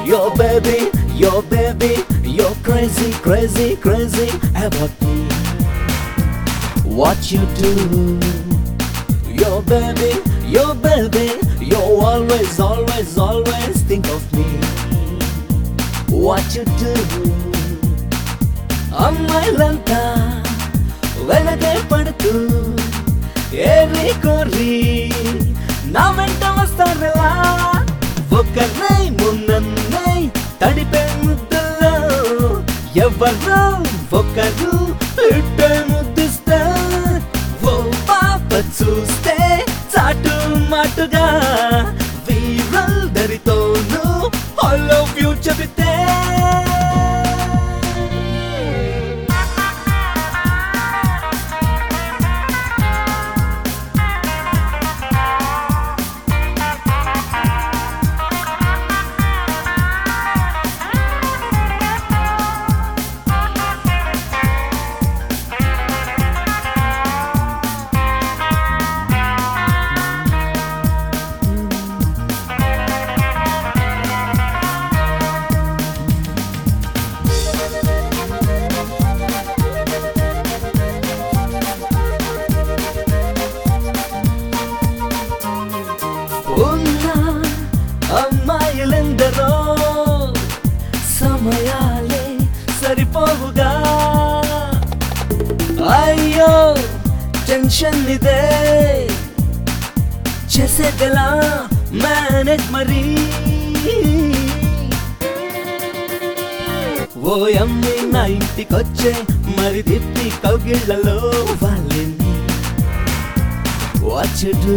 Yo baby, yo baby, you're crazy, crazy, crazy about me. What you do? Yo baby, yo baby, you always, always, always think of me. What you do? అమ్మాయిలంతా వెనకే పడుతూ ఏరి కొర్రి నా వెంట వస్తారెలా ఒకరై మున్నన్నై తడిపే ముద్దలో ఎవరో ఒకరు ఇట్టే ముద్దిస్తే ఓ పాప చూస్తే చాటు మాటుగా వీరందరితోనూ ఐ లవ్ యూ చెబితే ఉన్న అమ్మాయిలెందరో సమయాలే సరిపోవుగా అయ్యో టెన్షన్ ఇదే చేసేదెలా మేనేజ్ మరి ఓ అమ్మి నా ఇంటికొచ్చే మరి తిప్పి కౌగిళ్లలో వాళ్ళని వాచ్ డూ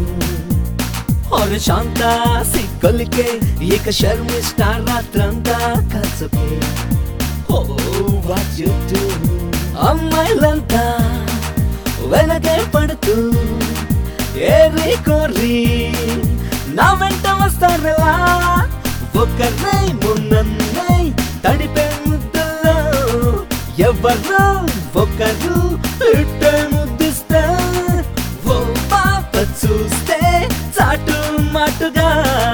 और శాంత సిగ్గలికే ఇక శర్మిష్ట రాత్రంతా కసపే ఓ వాట్ యు డు అమ్మాయిలంతా వెనకే పడుతూ ఏరి కోరి నా వెంట వస్తారెలా ఒకరై మున్నన్నై తడిపే ముద్దలో ఎవరో ఒకరు ఇట్టే ముద్దిస్తే ఓ పాప చూస్తే చాటు మాటుగా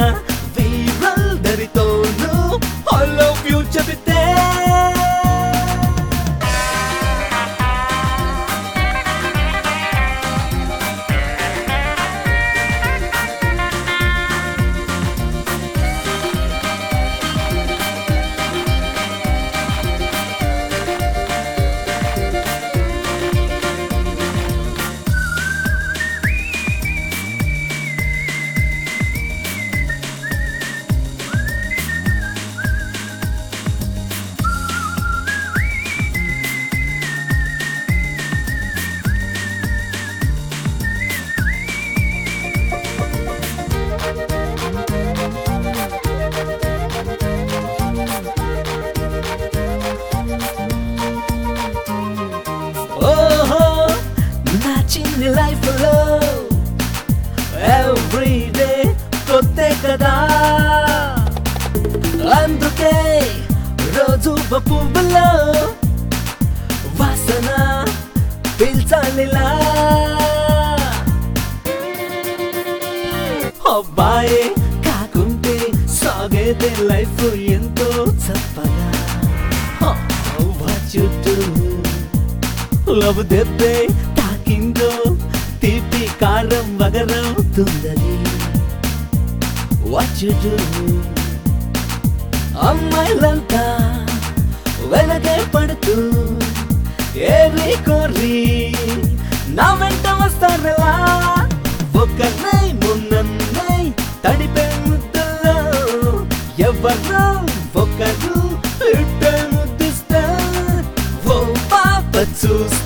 వీరందరితోనూ ఐ లవ్ యూ చెబితే ఓహో నా చిన్ని లైఫ్ లో ఎవ్రీడే కొత్తే కదా అందుకే రోజు ఒక పువ్వులో వాసన పీల్చాలిలా అబ్బాయే కాకుంటే సాగేదే లైఫ్ ఎంతో చప్పగా చుట్టూ లవ్ దెబ్బే తాకిందో తీపి కారం వగరవుతుందని వచ్చుడు అమ్మాయిలంతా వెనకే పడుతూ ఏరి కోరి నా వెంట వస్తారెలా ఒకరై మున్నన్నై తడిపే ముద్దలో ఎవరో ఒకరు ఇట్టే ముద్దిస్తే ఓ పాప చూస్తే